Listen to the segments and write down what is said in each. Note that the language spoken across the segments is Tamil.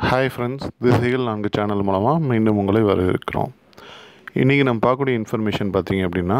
ஹாய் ஃப்ரெண்ட்ஸ் திசைகள் நான்கு சேனல் மூலமாக மீண்டும் உங்களை வரவேற்கிறோம் இன்றைக்கி நம்ம பார்க்கக்கூடிய இன்ஃபர்மேஷன் பார்த்தீங்க அப்படின்னா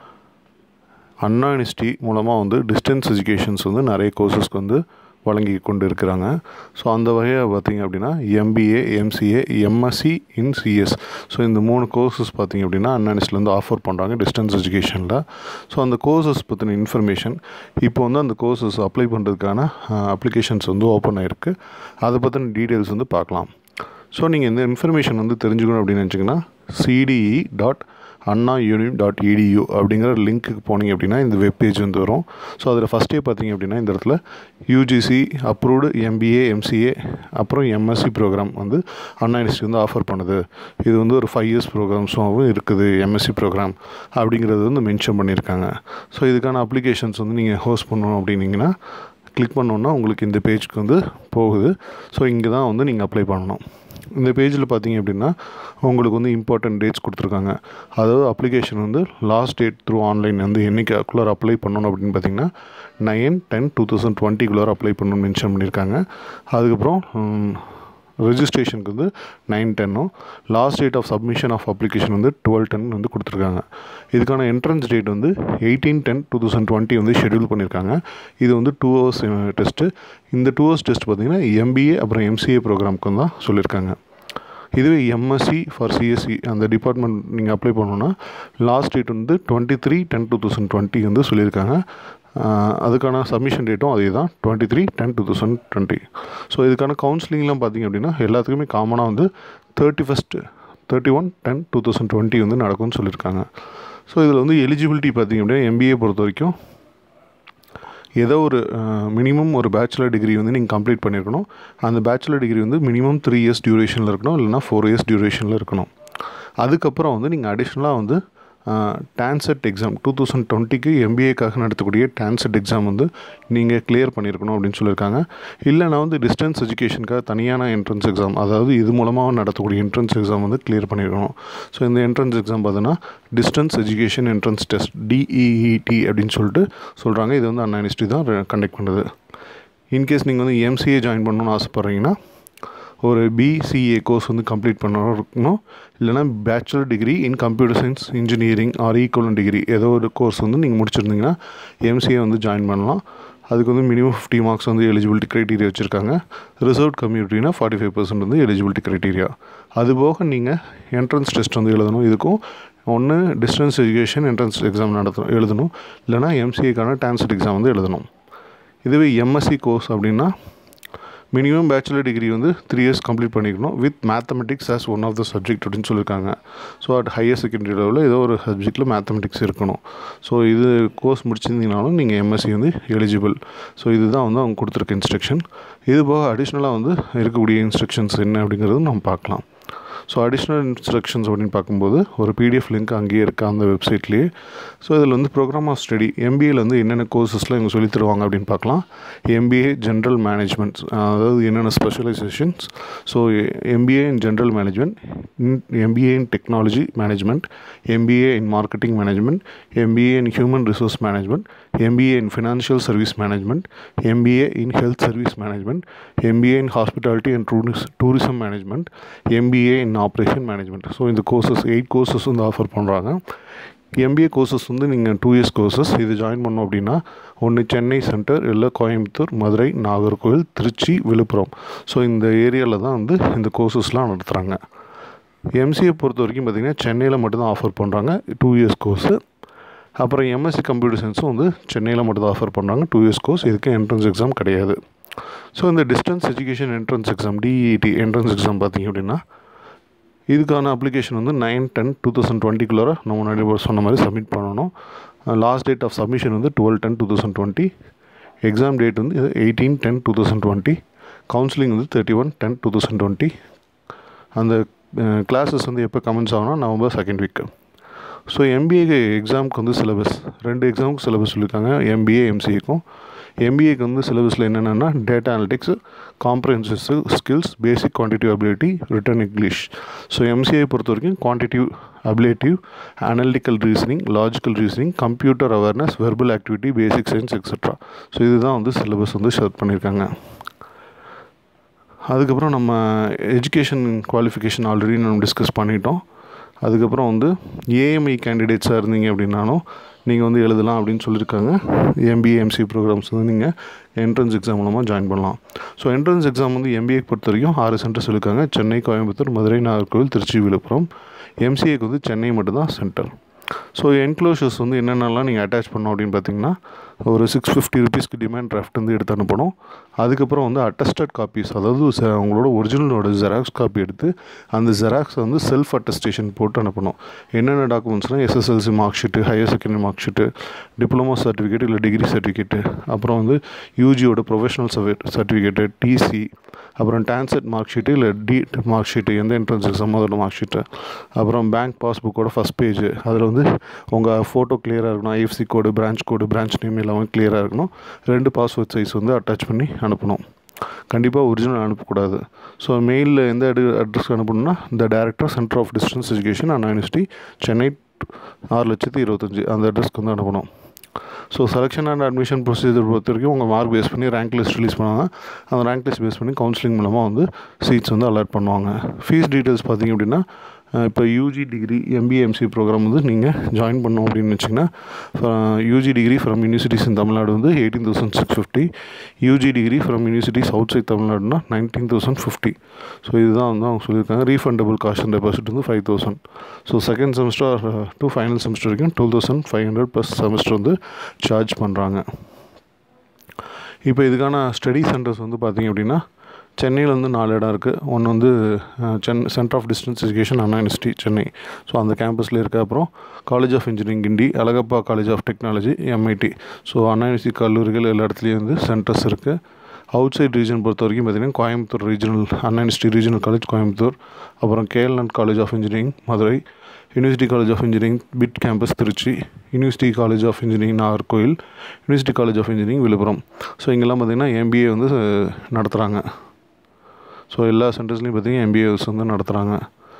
அண்ணா யூனிவர்சிட்டி மூலமாக வந்து டிஸ்டன்ஸ் எஜுகேஷன்ஸ் வந்து நிறைய கோர்சஸ்க்கு வந்து வழங்கி கொண்டு இருக்கிறாங்க ஸோ அந்த வகையாக பார்த்தீங்க அப்படின்னா MBA MCA MSc in CS so இந்த மூணு கோர்சஸ் பார்த்தீங்க அப்படின்னா அண்ணா யூனிவர்சிட்டிலேருந்து ஆஃபர் பண்ணுறாங்க டிஸ்டன்ஸ் எஜுகேஷனில் ஸோ அந்த கோர்சஸ் பற்றின இன்ஃபர்மேஷன் இப்போ வந்து அந்த கோர்சஸ் அப்ளை பண்ணுறதுக்கான அப்ளிகேஷன்ஸ் வந்து ஓப்பன் ஆகிருக்கு அதை பற்றின டீட்டெயில்ஸ் வந்து பார்க்கலாம் ஸோ நீங்கள் இந்த இன்ஃபர்மேஷன் வந்து தெரிஞ்சுக்கணும் அப்படின்னு நினச்சிங்கன்னா CDE dot Anna unit dot edu அப்படிங்கிற லிங்க்குக்கு போனீங்க அப்படின்னா இந்த வெப்பேஜ் வந்து வரும் ஸோ அதில் ஃபஸ்ட்டே பார்த்தீங்க அப்படின்னா இந்த இடத்துல யூஜிசி அப்ரூவ்டு எம்பிஏ எம்சிஏ அப்புறம் எம்எஸ்சி ப்ரோக்ராம் வந்து அண்ணா யூனிவர்சிட்டி வந்து ஆஃபர் பண்ணுது இது வந்து ஒரு ஃபைவ் இயர்ஸ் ப்ரோக்ராம்ஸும் இருக்குது எம்எஸ்சி ப்ரோக்ராம் அப்படிங்கிறது வந்து மென்ஷன் பண்ணியிருக்காங்க ஸோ இதுக்கான அப்ளிகேஷன்ஸ் வந்து நீங்கள் ஹோஸ்ட் பண்ணணும் அப்படின்னீங்கன்னா கிளிக் பண்ணோன்னா உங்களுக்கு இந்த பேஜ்க்கு வந்து போகுது ஸோ இங்கே தான் வந்து நீங்கள் அப்ளை பண்ணணும் இந்த பேஜில் பார்த்தீங்க அப்படின்னா உங்களுக்கு வந்து இம்பார்ட்டன்ட் டேட்ஸ் கொடுத்துருக்காங்க அதாவது அப்ளிகேஷன் வந்து லாஸ்ட் டேட் த்ரூ ஆன்லைன் வந்து என்றைக்குள்ளார அப்ளை பண்ணணும் அப்படின்னு பார்த்தீங்கன்னா நைன் டென் டூ தௌசண்ட் டுவெண்ட்டிக்குள்ளார அப்ளை பண்ணணும்னு மென்ஷன் பண்ணியிருக்காங்க அதுக்கப்புறம் ரெஜிஸ்ட்ரேஷனுக்கு வந்து நைன் டென்னும் last date of submission of application வந்து டுவெல் டென் வந்து கொடுத்துருக்காங்க இதுக்கான என்ட்ரன்ஸ் டேட் வந்து eighteen ten two thousand twenty வந்து ஷெடியூல் பண்ணியிருக்காங்க இது வந்து டூ ஹவர்ஸ் டெஸ்ட்டு இந்த டூ ஹவர்ஸ் டெஸ்ட் பார்த்திங்கன்னா எம்பிஏ அப்புறம் எம்சிஏ ப்ரோக்ராமுக்கு தான் சொல்லியிருக்காங்க இதுவே எம்எஸ்சி ஃபார் சிஎஸ்சி அந்த டிபார்ட்மெண்ட் நீங்கள் அப்ளை பண்ணணுன்னா லாஸ்ட் டேட் வந்து twenty three ten two thousand twenty வந்து சொல்லியிருக்காங்க அதுக்கான சப்மிஷன் டேட்டும் அதே தான் twenty three ten two thousand twenty so இதுக்கான கவுன்சிலிங்லாம் பார்த்திங்க அப்படின்னா எல்லாத்துக்குமே காமனாக வந்து thirty first thirty one ten two thousand twenty வந்து நடக்கும்னு சொல்லியிருக்காங்க ஸோ இதில் வந்து எலிஜிபிலிட்டி பார்த்திங்க அப்படின்னா எம்பிஏ பொறுத்த வரைக்கும் ஏதோ ஒரு மினிமம் ஒரு பேச்சுலர் டிகிரி வந்து நீங்கள் கம்ப்ளீட் பண்ணியிருக்கணும் அந்த பேச்சுலர் டிகிரி வந்து மினிமம் த்ரீ இயர்ஸ் டியூரேஷனில் இருக்கணும் இல்லைனா ஃபோர் இயர்ஸ் டியூரேஷனில் இருக்கணும் அதுக்கப்புறம் வந்து நீங்கள் அடிஷ்னலாக வந்து டான்செட் எக்ஸாம் டூ தௌசண்ட் டுவெண்ட்டிக்கு எம்பிஏக்காக நடத்தக்கூடிய டான்செட் எக்ஸாம் வந்து நீங்கள் கிளியர் பண்ணியிருக்கணும் அப்படின்னு சொல்லியிருக்காங்க இல்லைனா வந்து டிஸ்டன்ஸ் எஜுகேஷனுக்காக தனியான என்ட்ரன்ஸ் எக்ஸாம் அதாவது இது மூலமாக நடத்தக்கூடிய என்ட்ரன்ஸ் எக்ஸாம் வந்து கிளியர் பண்ணியிருக்கணும் ஸோ இந்த என்ட்ரன்ஸ் எக்ஸாம் பார்த்தீங்கன்னா distance education entrance test DEET அப்படின்னு சொல்லிட்டு சொல்கிறாங்க இது வந்து அண்ணா யூனிவர்சிட்டி தான் கண்டக்ட் பண்ணுறது இன்கேஸ் நீங்கள் வந்து எம்சிஏ ஜாயின் பண்ணணும்னு ஆசைப்பட்றீங்கன்னா ஒரு பிசிஏ கோர்ஸ் வந்து கம்ப்ளீட் பண்ணணும் இருக்கணும் இல்லைனா bachelor degree in computer science engineering or equivalent degree ஏதோ ஒரு கோர்ஸ் வந்து நீங்கள் முடிச்சிருந்தீங்கன்னா எம்சிஏ வந்து ஜாயின் பண்ணலாம் அதுக்கு வந்து மினிமம் ஃபிஃப்டி மார்க்ஸ் வந்து எலிஜிபிலிட்டி க்ரைட்டீரியா வச்சுருக்காங்க ரிசர்வ் கம்யூனிட்டினா ஃபார்ட்டி ஃபைவ் பர்சன்ட் வந்து எலிஜிபிலிட்டி க்ரைட்டீரியா அது போக நீங்கள் என்ட்ரன்ஸ் டெஸ்ட் வந்து எழுதணும் இதுக்கும் ஒன்று டிஸ்டன்ஸ் எஜுகேஷன் என்ட்ரன்ஸ் எக்ஸாம் நடத்தணும் எழுதணும் இல்லைனா எம்சிஏக்கான டான்செட் எக்ஸாம் வந்து எழுதணும் இதுவே எம்எஸ்சி கோர்ஸ் அப்படின்னா மினிமம் பேச்சுலர் டிகிரி வந்து த்ரீ இயர்ஸ் கம்ப்ளீட் பண்ணிக்கணும் with mathematics as one of the subject அப்படின்னு சொல்லியிருக்காங்க ஸோ அட் ஹையர் செகண்டரி லெவலில் ஏதோ ஒரு சப்ஜெக்டில் மேத்தமெட்டிக்ஸ் இருக்கணும் ஸோ இது கோர்ஸ் முடிச்சிருந்தீங்கனாலும் நீங்கள் எம்எஸ்சி வந்து எலிஜிபிள் ஸோ இதுதான் வந்து அவங்க கொடுத்துருக்க இன்ஸ்ட்ரக்ஷன் இது போக அடிஷ்னலாக வந்து இருக்கக்கூடிய இன்ஸ்ட்ரக்ஷன்ஸ் என்ன அப்படிங்கிறது நம்ம பார்க்கலாம் ஸோ அடிஷ்னல் இன்ஸ்ட்ரக்ஷன்ஸ் அப்படின்னு பார்க்கும்போது ஒரு பிடிஎஃப் லிங்க் அங்கேயே இருக்குது அந்த வெப்சைட்லேயே ஸோ இதில் வந்து ப்ரோக்ராம் ஆஃப் ஸ்டடி எம்பிஏல வந்து என்னென்ன கோர்சஸ்லாம் இவங்க சொல்லி தருவாங்க அப்படின்னு பார்க்கலாம் எம்பிஏ ஜென்ரல் மேனேஜ்மெண்ட் அதாவது என்னென்ன specializations so MBA in general management MBA in technology management MBA in marketing management MBA in human resource management MBA in financial service management MBA in health service management MBA in hospitality and tourist tourism management MBA in operation management so இந்த கோர்சஸ் எயிட் கோர்சஸ் வந்து ஆஃபர் பண்ணுறாங்க எம்பிஏ கோர்சஸ் வந்து நீங்கள் டூ இயர்ஸ் கோர்சஸ் இது ஜாயின் பண்ணோம் அப்படின்னா ஒன்று சென்னை சென்டர் இல்லை கோயம்புத்தூர் மதுரை நாகர்கோவில் திருச்சி விழுப்புரம் ஸோ இந்த ஏரியாவில் தான் வந்து இந்த கோர்சஸ்லாம் நடத்துகிறாங்க எம்சிஏ பொறுத்த வரைக்கும் பார்த்திங்கன்னா சென்னையில் மட்டும்தான் ஆஃபர் பண்ணுறாங்க டூ இயர்ஸ் கோர்ஸு அப்புறம் எம்எஸ்சி கம்ப்யூட்டர் சயின்ஸும் வந்து சென்னையில் மட்டும் தான் ஆஃபர் பண்ணுறாங்க டூ இயர்ஸ் கோர்ஸ் இதுக்கு என்ட்ரன்ஸ் எக்ஸாம் கிடையாது ஸோ இந்த distance education entrance exam DET entrance exam பார்த்திங்க அப்படின்னா இதுக்கான அப்ளிகேஷன் வந்து நைன் டென் டூ தௌசண்ட் டுவெண்ட்டிக்குள்ளார நம்ம முன்னாடி சொன்ன மாதிரி சப்மிட் பண்ணணும் லாஸ்ட் டேட் ஆஃப் சப்மிஷன் வந்து twelve ten two thousand twenty exam date வந்து eighteen ten two thousand twenty counselling வந்து thirty one ten two thousand twenty அந்த கிளாஸஸ் வந்து எப்போ கமெண்ட்ஸ் ஆகும்னா November second week so MBA எக்ஸாமுக்கு வந்து சிலபஸ் ரெண்டு எக்ஸாமுக்கு சிலபஸ் சொல்லியிருக்காங்க எம்பிஏ எம்சிஏக்கும் எம்பிஏக்கு வந்து சிலபஸில் என்னென்னா data analytics comprehensive skills basic quantitative ability written English so MCA பொறுத்த வரைக்கும் quantitative ability analytical reasoning logical reasoning computer awareness verbal activity basic science extra so இதுதான் வந்து சிலபஸ் வந்து ஷேர் பண்ணியிருக்காங்க அதுக்கப்புறம் நம்ம எஜுகேஷன் குவாலிஃபிகேஷன் ஆல்ரெடி நம்ம டிஸ்கஸ் பண்ணிட்டோம் அதுக்கப்புறம் வந்து ஏஎம்ஐ கேண்டிடேட்ஸாக இருந்தீங்க அப்படின்னாலும் நீங்கள் வந்து எழுதலாம் அப்படின்னு சொல்லியிருக்காங்க எம்பிஏ எம்சி ப்ரோக்ராம்ஸ் வந்து நீங்கள் என்ட்ரன்ஸ் எக்ஸாம் மூலமாக ஜாயின் பண்ணலாம் ஸோ என்ட்ரன்ஸ் எக்ஸாம் வந்து எம்பிஏக்கு பொறுத்த வரைக்கும் ஆறு சென்டர்ஸ் இருக்காங்க சென்னை கோயம்புத்தூர் மதுரை நாகர்கோவில் திருச்சி விழுப்புரம் எம்சிஏக்கு வந்து சென்னை மட்டும்தான் சென்டர் ஸோ என்க்ளோஷர்ஸ் வந்து என்னென்னலாம் நீங்கள் அட்டாச் பண்ணோம் அப்படின்னு பார்த்தீங்கன்னா ஒரு சிக்ஸ் ஃபிஃப்டி ருபீஸ்க்கு டிமாண்ட் டிராஃப்ட் வந்து எடுத்து அனுப்பணும் அதுக்கப்புறம் வந்து அட்டஸ்டட் காப்பீஸ் அதாவது ச- உங்களோட ஒரிஜினலோட ஜெராக்ஸ் காப்பி எடுத்து அந்த ஜெராக்ஸ் வந்து செல்ஃப் அட்டஸ்டேஷன் போட்டு அனுப்பணும் என்னென்ன டாக்குமெண்ட்ஸ்னால் SSLC mark sheet higher secondary mark sheet diploma certificate இல்லை டிகிரி சர்டிஃபிகேட்டு அப்புறம் வந்து யூஜியோட ப்ரொஃபஷனல் சர்டிஃபிகேட்டு டிசி அப்புறம் டான்செட் மார்க் ஷீட்டு இல்லை டிட் மார்க் ஷீட்டு எந்த என்ட்ரன்ஸ் எக்ஸாமோ அதோட மார்க் ஷீட்டு அப்புறம் பேங்க் பாஸ்புக்கோட ஃபஸ்ட் பேஜ் அதில் வந்து உங்கள் ஃபோட்டோ கிளியராக இருக்கணும் IFSC code branch code branch name எல்லாமே கிளியராக இருக்கணும் ரெண்டு பாஸ்வேர்ட் சைஸ் வந்து அட்டாச் பண்ணி அனுப்பணும் கண்டிப்பாக ஒரிஜினல் அனுப்பக்கூடாது ஸோ மெயிலில் எந்த அடு அட்ரஸ்க்கு அனுப்பணும்னா the director center of distance education Anna university Chennai ஆறு லட்சத்தி இருபத்தஞ்சி அந்த அட்ரஸ்க்கு வந்து அனுப்பணும் so selection and admission procedure பொறுத்த வரைக்கும் உங்கள் மார்க் பேஸ் பண்ணி ரேங்க் லிஸ்ட் ரிலீஸ் பண்ணுவாங்க அந்த ரேங்க் லிஸ்ட் பேஸ் பண்ணி கவுன்சிலிங் மூலமாக வந்து சீட்ஸ் வந்து அலாட் பண்ணுவாங்க ஃபீஸ் டீட்டெயில்ஸ் பார்த்தீங்க அப்படின்னா அஹ் இப்போ யூஜி டிகிரி எம்பிஎம்சி ப்ரோக்ராம் வந்து நீங்கள் ஜாயின் பண்ணோம் அப்படின்னு வச்சிங்கன்னா UG degree from universities in Tamil Nadu வந்து eighteen thousand six fifty UG degree from universities outside தமிழ்நாடுனா நைன்டீன் தௌசண்ட் ஃபிஃப்டி ஸோ இதுதான் வந்து அவங்க சொல்லியிருக்காங்க ரீஃபண்டபிள் காஸ்ட் அண்ட் டெபாசிட் வந்து five thousand so second semester to final semester வரைக்கும் twelve thousand five hundred plus semester வந்து சார்ஜ் பண்ணுறாங்க இப்போ இதுக்கான ஸ்டடி சென்டர்ஸ் வந்து பார்த்தீங்க அப்படின்னா சென்னையில் வந்து நாலு இடம் இருக்குது ஒன்று வந்து அஹ், சென் center of distance education Anna university Chennai so அந்த கேம்பஸில் இருக்க அப்புறம் college of engineering Guindy Alagappa college of technology MIT so Anna university கல்லூரிகள் எல்லா இடத்துலையும் வந்து சென்டர்ஸ் இருக்குது அவுட் சைட் ரீஜன் பொறுத்த வரைக்கும் பார்த்தீங்கன்னா Coimbatore regional Anna university regional college Coimbatore அப்புறம் KLN college of engineering Madurai university college of engineering BIT campus Trichy university college of engineering Nagercoil university college of engineering Villupuram so இங்கெல்லாம் பார்த்திங்கன்னா எம்பிஏ வந்து அஹ், நடத்துகிறாங்க ஸோ எல்லா சென்டர்ஸ்லையும் பார்த்தீங்கன்னா எம்பிஏஸ் வந்து நடத்துகிறாங்க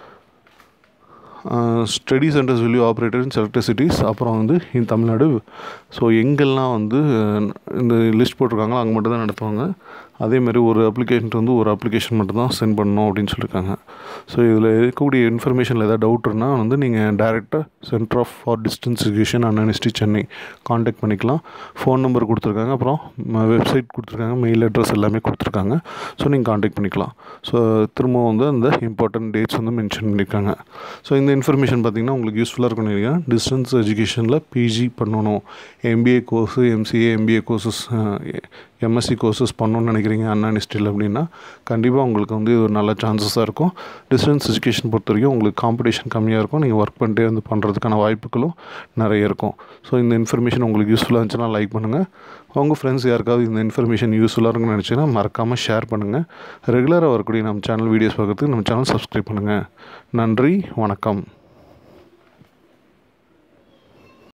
ஸ்டடி சென்டர்ஸ் வெளியூ ஆப்ரேட்டர் இன் செலக்டட் சிட்டிஸ் அப்புறம் வந்து இன் தமிழ்நாடு ஸோ எங்கெல்லாம் வந்து அஹ், இந்த லிஸ்ட் போட்டிருக்காங்களோ அங்கே மட்டும் தான் நடத்துவாங்க அதேமாதிரி ஒரு அப்ளிகேஷன் வந்து ஒரு அப்ளிகேஷன் மட்டும் தான் சென்ட் பண்ணணும் அப்படின்னு சொல்லியிருக்காங்க ஸோ இதில் இருக்கக்கூடிய இன்ஃபர்மேஷனில் ஏதாவது டவுட் இருந்தால் வந்து நீங்கள் டேரெக்டாக center of for distance education Anna university Chennai contact பண்ணிக்கலாம் ஃபோன் நம்பர் கொடுத்துருக்காங்க அப்புறம் வெப்சைட் கொடுத்துருக்காங்க மெயில் அட்ரஸ் எல்லாமே கொடுத்துருக்காங்க ஸோ நீங்கள் காண்டாக்ட் பண்ணிக்கலாம் ஸோ திரும்பவும் வந்து அந்த இம்பார்ட்டன்ட் டேட்ஸ் வந்து மென்ஷன் பண்ணியிருக்காங்க ஸோ இந்த இன்ஃபர்மேஷன் பார்த்தீங்கன்னா உங்களுக்கு யூஸ்ஃபுல்லாக இருக்கும் நினைக்கிறேன் டிஸ்டன்ஸ் எஜுகேஷனில் பிஜி பண்ணணும் MBA course MCA MBA courses MSc courses பண்ணணும்னு நினைக்கிறீங்க அண்ணா யூனிவர்சிட்டியில் அப்படின்னா கண்டிப்பாக உங்களுக்கு வந்து இது ஒரு நல்ல சான்சஸாக இருக்கும் டிஸ்டன்ஸ் எஜுகேஷன் பொறுத்த வரைக்கும் உங்களுக்கு காம்படிஷன் கம்மியாக இருக்கும் நீங்கள் ஒர்க் பண்ணிட்டே வந்து பண்ணுறதுக்கான வாய்ப்புகளும் நிறைய இருக்கும் ஸோ இந்த இன்ஃபர்மேஷன் உங்களுக்கு யூஸ்ஃபுல்லாக இருந்துச்சுன்னா லைக் பண்ணுங்கள் உங்கள் ஃப்ரெண்ட்ஸ் யாருக்காவது இந்த இன்ஃபர்மேஷன் யூஸ்ஃபுல்லாக இருக்குன்னு நினச்சிங்கன்னா மறக்காமல் ஷேர் பண்ணுங்கள் ரெகுலராக வரக்கூடிய நம்ம சேனல் வீடியோஸ் பார்க்கறதுக்கு நம்ம சேனல் சப்ஸ்கிரைப் பண்ணுங்கள் நன்றி வணக்கம்